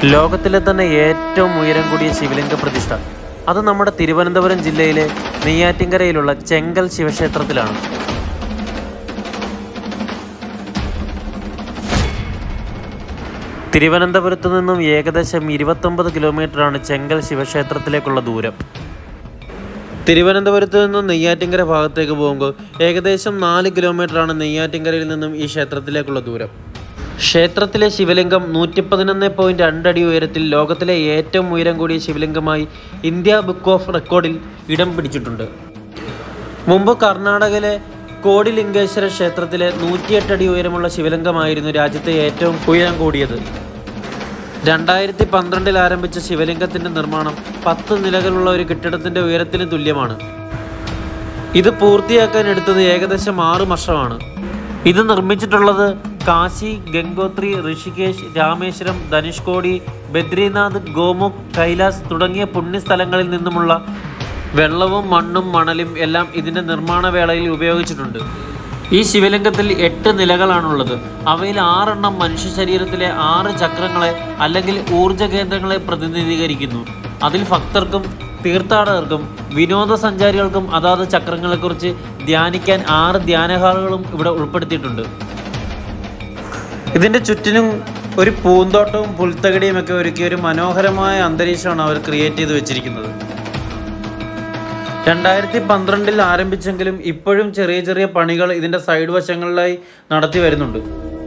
ലോകത്തിലെ തന്നെ ഏറ്റവും ഉയരം കൂടിയ ശിവലിംഗ പ്രതിഷ്ഠ അത് നമ്മുടെ തിരുവനന്തപുരം ജില്ലയിലെ നെയ്യാറ്റിൻകരയിലുള്ള ചെങ്കൽ ശിവക്ഷേത്രത്തിലാണ് തിരുവനന്തപുരത്തു നിന്നും ഏകദേശം ഇരുപത്തൊമ്പത് കിലോമീറ്ററാണ് ചെങ്കൽ ശിവക്ഷേത്രത്തിലേക്കുള്ള ദൂരം തിരുവനന്തപുരത്ത് നിന്നും നെയ്യാറ്റിൻകര ഭാഗത്തേക്ക് പോകുമ്പോൾ ഏകദേശം നാല് കിലോമീറ്ററാണ് നെയ്യാറ്റിൻകരയിൽ നിന്നും ഈ ക്ഷേത്രത്തിലേക്കുള്ള ദൂരം ക്ഷേത്രത്തിലെ ശിവലിംഗം നൂറ്റി പതിനൊന്ന് പോയിന്റ് രണ്ടടി ഉയരത്തിൽ ലോകത്തിലെ ഏറ്റവും ഉയരം കൂടിയ ശിവലിംഗമായി ഇന്ത്യ ബുക്ക് ഓഫ് റെക്കോർഡിൽ ഇടം പിടിച്ചിട്ടുണ്ട് മുമ്പ് കർണാടകയിലെ കോടിലിംഗേശ്വര ക്ഷേത്രത്തിലെ നൂറ്റിയെട്ട് അടി ഉയരമുള്ള ശിവലിംഗമായിരുന്നു രാജ്യത്തെ ഏറ്റവും ഉയരം കൂടിയത് രണ്ടായിരത്തി പന്ത്രണ്ടിൽ ആരംഭിച്ച ശിവലിംഗത്തിന്റെ നിർമ്മാണം പത്ത് നിലകളുള്ള ഒരു കെട്ടിടത്തിന്റെ ഉയരത്തിന് തുല്യമാണ് ഇത് പൂർത്തിയാക്കാൻ എടുത്തത് ഏകദേശം ആറ് വർഷമാണ് ഇത് നിർമ്മിച്ചിട്ടുള്ളത് കാശി ഗംഗോത്രി ഋഷികേശ് രാമേശ്വരം ധനുഷ്കോടി ബദ്രീനാഥ് ഗോമുഖ് കൈലാസ് തുടങ്ങിയ പുണ്യസ്ഥലങ്ങളിൽ നിന്നുമുള്ള വെള്ളവും മണ്ണും മണലും എല്ലാം ഇതിന്റെ നിർമ്മാണ വേളയിൽ ഉപയോഗിച്ചിട്ടുണ്ട് ഈ ശിവലിംഗത്തിൽ എട്ട് നിലകളാണുള്ളത് അവയിൽ ആറെണ്ണം മനുഷ്യ ശരീരത്തിലെ ആറ് ചക്രങ്ങളെ അല്ലെങ്കിൽ ഊർജ കേന്ദ്രങ്ങളെ പ്രതിനിധീകരിക്കുന്നു അതിൽ ഭക്തർക്കും തീർത്ഥാടകർക്കും വിനോദസഞ്ചാരികൾക്കും അതാത് ചക്രങ്ങളെക്കുറിച്ച് ധ്യാനിക്കാൻ ആറ് ധ്യാനഹാളുകളും ഇവിടെ ഉൾപ്പെടുത്തിയിട്ടുണ്ട് ഇതിന്റെ ചുറ്റിനും ഒരു പൂന്തോട്ടവും പുൽത്തകടിയും ഒക്കെ ഒരുക്കിയ ഒരു മനോഹരമായ അന്തരീക്ഷമാണ് അവർ ക്രിയേറ്റ് ചെയ്ത് വെച്ചിരിക്കുന്നത് രണ്ടായിരത്തി പന്ത്രണ്ടിൽ ആരംഭിച്ചെങ്കിലും ഇപ്പോഴും ചെറിയ ചെറിയ പണികൾ ഇതിന്റെ സൈഡ് വശങ്ങളിലായി നടത്തി വരുന്നുണ്ട്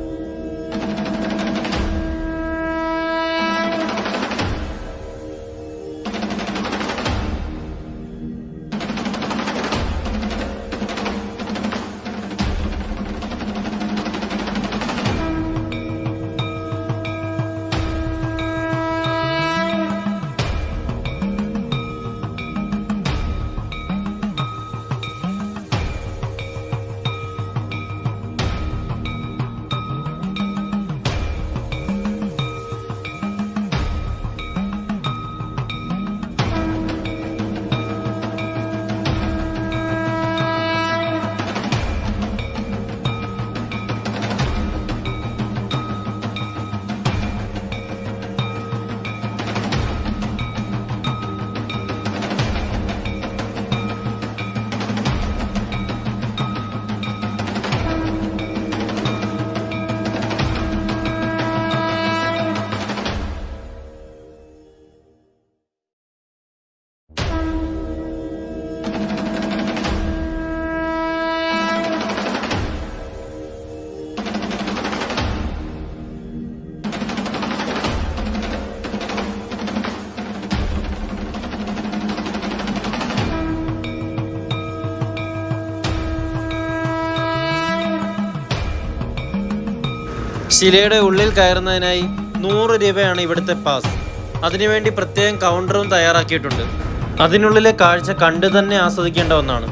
ശിലയുടെ ഉള്ളിൽ കയറുന്നതിനായി നൂറ് രൂപയാണ് ഇവിടുത്തെ പാസ് അതിനുവേണ്ടി പ്രത്യേകം കൗണ്ടറും തയ്യാറാക്കിയിട്ടുണ്ട് അതിനുള്ളിലെ കാഴ്ച കണ്ടു തന്നെ ആസ്വദിക്കേണ്ട ഒന്നാണ്